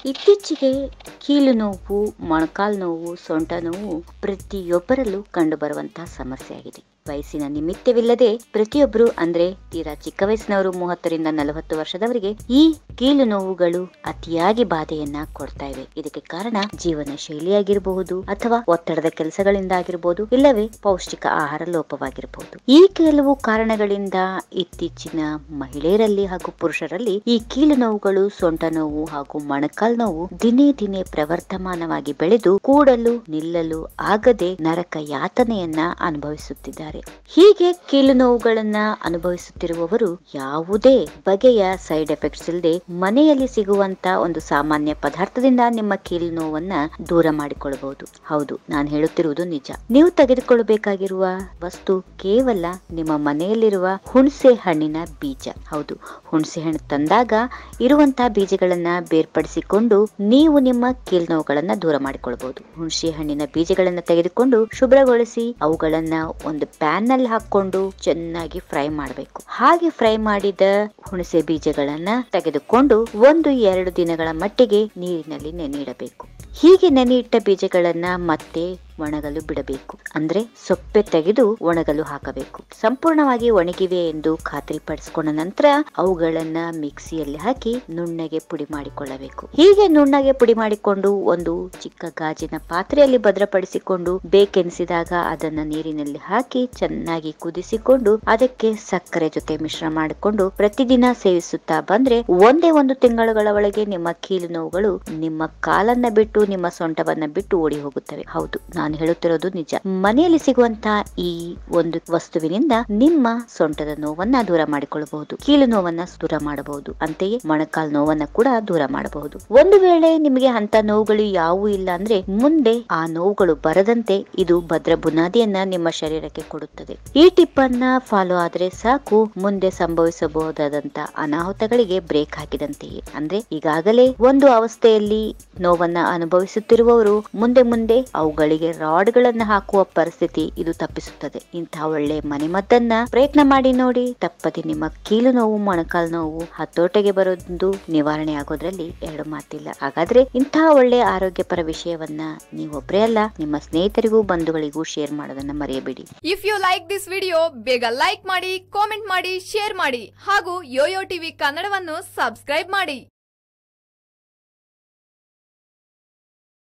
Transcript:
ಇತ್ತೀಚೆಗೆ ಕೀಲು ನೋವು ಮೊಣಕಾಲು ನೋವು ಸೊಂಟ ನೋವು ಪ್ರತಿಯೊಬ್ಬರಲ್ಲೂ ಕಂಡುಬರುವಂತಹ ಸಮಸ್ಯೆ ಆಗಿದೆ ವಯಸ್ಸಿನ ನಿಮಿತ್ತವಿಲ್ಲದೆ ಪ್ರತಿಯೊಬ್ಬರು ಅಂದ್ರೆ ತೀರಾ ಚಿಕ್ಕ ವಯಸ್ಸಿನವರು ಮೂವತ್ತರಿಂದ ನಲವತ್ತು ವರ್ಷದವರಿಗೆ ಈ ಕೀಲು ನೋವುಗಳು ಅತಿಯಾಗಿ ಬಾಧೆಯನ್ನ ಕೊಡ್ತಾ ಇವೆ ಇದಕ್ಕೆ ಕಾರಣ ಜೀವನ ಶೈಲಿಯಾಗಿರಬಹುದು ಅಥವಾ ಒತ್ತಡದ ಕೆಲಸಗಳಿಂದ ಆಗಿರಬಹುದು ಇಲ್ಲವೇ ಪೌಷ್ಟಿಕ ಆಹಾರ ಲೋಪವಾಗಿರಬಹುದು ಈ ಕೆಲವು ಕಾರಣಗಳಿಂದ ಇತ್ತೀಚಿನ ಮಹಿಳೆಯರಲ್ಲಿ ಹಾಗೂ ಪುರುಷರಲ್ಲಿ ಈ ಕೀಲು ನೋವುಗಳು ಸೊಂಟ ನೋವು ಹಾಗೂ ಮೊಣಕಾಲ್ ನೋವು ದಿನೇ ದಿನೇ ಪ್ರವರ್ಧಮಾನವಾಗಿ ಬೆಳೆದು ಕೂಡಲು ನಿಲ್ಲಲು ಆಗದೆ ನರಕ ಯಾತನೆಯನ್ನ ಅನುಭವಿಸುತ್ತಿದ್ದಾರೆ ಹೀಗೆ ಕೀಲು ನೋವುಗಳನ್ನ ಅನುಭವಿಸುತ್ತಿರುವವರು ಯಾವುದೇ ಬಗೆಯ ಸೈಡ್ ಎಫೆಕ್ಟ್ಸ್ ಇಲ್ಲದೆ ಮನೆಯಲ್ಲಿ ಸಿಗುವಂತ ಒಂದು ಸಾಮಾನ್ಯ ಪದಾರ್ಥದಿಂದ ನಿಮ್ಮ ಕೀಲು ನೋವನ್ನ ದೂರ ಮಾಡಿಕೊಳ್ಳಬಹುದು ಹೌದು ನಾನು ಹೇಳುತ್ತಿರುವುದು ನಿಜ ನೀವು ತೆಗೆದುಕೊಳ್ಳಬೇಕಾಗಿರುವ ವಸ್ತು ಕೇವಲ ನಿಮ್ಮ ಮನೆಯಲ್ಲಿರುವ ಹುಣಸೆ ಹಣ್ಣಿನ ಬೀಜ ಹೌದು ಹುಣಸೆ ಹಣ್ಣು ತಂದಾಗ ಇರುವಂತಹ ಬೀಜಗಳನ್ನ ಬೇರ್ಪಡಿಸಿಕೊಂಡು ನೀವು ನಿಮ್ಮ ಕೀಲ್ ನೋವುಗಳನ್ನ ದೂರ ಮಾಡಿಕೊಳ್ಳಬಹುದು ಹುಣಸೆ ಹಣ್ಣಿನ ಬೀಜಗಳನ್ನ ತೆಗೆದುಕೊಂಡು ಶುಭ್ರಗೊಳಿಸಿ ಅವುಗಳನ್ನ ಒಂದು ಪ್ಯಾನ್ ನಲ್ಲಿ ಹಾಕೊಂಡು ಚೆನ್ನಾಗಿ ಫ್ರೈ ಮಾಡಬೇಕು ಹಾಗೆ ಫ್ರೈ ಮಾಡಿದ ಹುಣಸೆ ಬೀಜಗಳನ್ನ ತೆಗೆದುಕೊಂಡು ಒಂದು ಎರಡು ದಿನಗಳ ಮಟ್ಟಿಗೆ ನೀರಿನಲ್ಲಿ ನೆನೆಯಿಡಬೇಕು ಹೀಗೆ ನೆನೆಯಿಟ್ಟ ಬೀಜಗಳನ್ನ ಮತ್ತೆ ಒಣಗಲು ಬಿಡಬೇಕು ಅಂದ್ರೆ ಸೊಪ್ಪೆ ತೆಗೆದು ಒಣಗಲು ಹಾಕಬೇಕು ಸಂಪೂರ್ಣವಾಗಿ ಒಣಗಿವೆ ಎಂದು ಖಾತ್ರಿಪಡಿಸಿಕೊಂಡ ನಂತರ ಅವುಗಳನ್ನ ಮಿಕ್ಸಿಯಲ್ಲಿ ಹಾಕಿ ನುಣ್ಣಗೆ ಪುಡಿ ಮಾಡಿಕೊಳ್ಳಬೇಕು ಹೀಗೆ ನುಣ್ಣಗೆ ಪುಡಿ ಮಾಡಿಕೊಂಡು ಒಂದು ಚಿಕ್ಕ ಗಾಜಿನ ಪಾತ್ರೆಯಲ್ಲಿ ಭದ್ರಪಡಿಸಿಕೊಂಡು ಬೇಕೆನಿಸಿದಾಗ ಅದನ್ನ ನೀರಿನಲ್ಲಿ ಹಾಕಿ ಚೆನ್ನಾಗಿ ಕುದಿಸಿಕೊಂಡು ಅದಕ್ಕೆ ಸಕ್ಕರೆ ಜೊತೆ ಮಿಶ್ರ ಮಾಡಿಕೊಂಡು ಪ್ರತಿದಿನ ಸೇವಿಸುತ್ತಾ ಬಂದ್ರೆ ಒಂದೇ ಒಂದು ತಿಂಗಳುಗಳ ಒಳಗೆ ನಿಮ್ಮ ಕೀಲು ನೋವುಗಳು ನಿಮ್ಮ ಕಾಲನ್ನ ಬಿಟ್ಟು ನಿಮ್ಮ ಸೊಂಟವನ್ನ ಬಿಟ್ಟು ಓಡಿ ಹೋಗುತ್ತವೆ ಹೌದು ನಾನು ಹೇಳುತ್ತಿರೋದು ನಿಜ ಮನೆಯಲ್ಲಿ ಸಿಗುವಂತಹ ಈ ಒಂದು ವಸ್ತುವಿನಿಂದ ನಿಮ್ಮ ಸೊಂಟದ ನೋವನ್ನ ದೂರ ಮಾಡಿಕೊಳ್ಳಬಹುದು ಕೀಲು ನೋವನ್ನ ದೂರ ಮಾಡಬಹುದು ಅಂತೆಯೇ ಮೊಣಕಾಲ್ ನೋವನ್ನ ಕೂಡ ದೂರ ಮಾಡಬಹುದು ಒಂದು ವೇಳೆ ನಿಮಗೆ ಅಂತ ನೋವುಗಳು ಯಾವುವು ಇಲ್ಲ ಅಂದ್ರೆ ಮುಂದೆ ಆ ನೋವುಗಳು ಬರದಂತೆ ಇದು ಭದ್ರ ಬುನಾದಿಯನ್ನ ನಿಮ್ಮ ಶರೀರಕ್ಕೆ ಕೊಡುತ್ತದೆ ಈ ಟಿಪ್ ಅನ್ನ ಫಾಲೋ ಆದ್ರೆ ಸಾಕು ಮುಂದೆ ಸಂಭವಿಸಬಹುದಾದಂತ ಅನಾಹುತಗಳಿಗೆ ಬ್ರೇಕ್ ಹಾಕಿದಂತೆಯೇ ಅಂದ್ರೆ ಈಗಾಗಲೇ ಒಂದು ಅವಸ್ಥೆಯಲ್ಲಿ ನೋವನ್ನ ಅನುಭವಿಸುತ್ತಿರುವವರು ಮುಂದೆ ಮುಂದೆ ಅವುಗಳಿಗೆ ರಾಡ್ಗಳನ್ನ ಹಾಕುವ ಪರಿಸ್ಥಿತಿ ಇದು ತಪ್ಪಿಸುತ್ತದೆ ಇಂತಹ ಒಳ್ಳೆ ಮನೆಮದ್ದನ್ನ ಪ್ರಯತ್ನ ಮಾಡಿ ನೋಡಿ ತಪ್ಪದೆ ನಿಮ್ಮ ಕೀಲು ನೋವು ಮೊಣಕಾಲು ನೋವು ಹತೋಟೆಗೆ ಬರೋದು ನಿವಾರಣೆ ಆಗೋದ್ರಲ್ಲಿ ಎರಡು ಮಾತಿಲ್ಲ ಹಾಗಾದ್ರೆ ಇಂತಹ ಒಳ್ಳೆ ಆರೋಗ್ಯಪರ ವಿಷಯವನ್ನ ನೀವೊಬ್ಬರೇ ಅಲ್ಲ ನಿಮ್ಮ ಸ್ನೇಹಿತರಿಗೂ ಬಂಧುಗಳಿಗೂ ಶೇರ್ ಮಾಡೋದನ್ನ ಮರೆಯಬೇಡಿ if you like this video ಬೇಗ ಲೈಕ್ ಮಾಡಿ ಕಾಮೆಂಟ್ ಮಾಡಿ ಶೇರ್ ಮಾಡಿ ಹಾಗೂ ಯೋಯೋ ಟಿವಿ ಕನ್ನಡವನ್ನು ಸಬ್ಸ್ಕ್ರೈಬ್ ಮಾಡಿ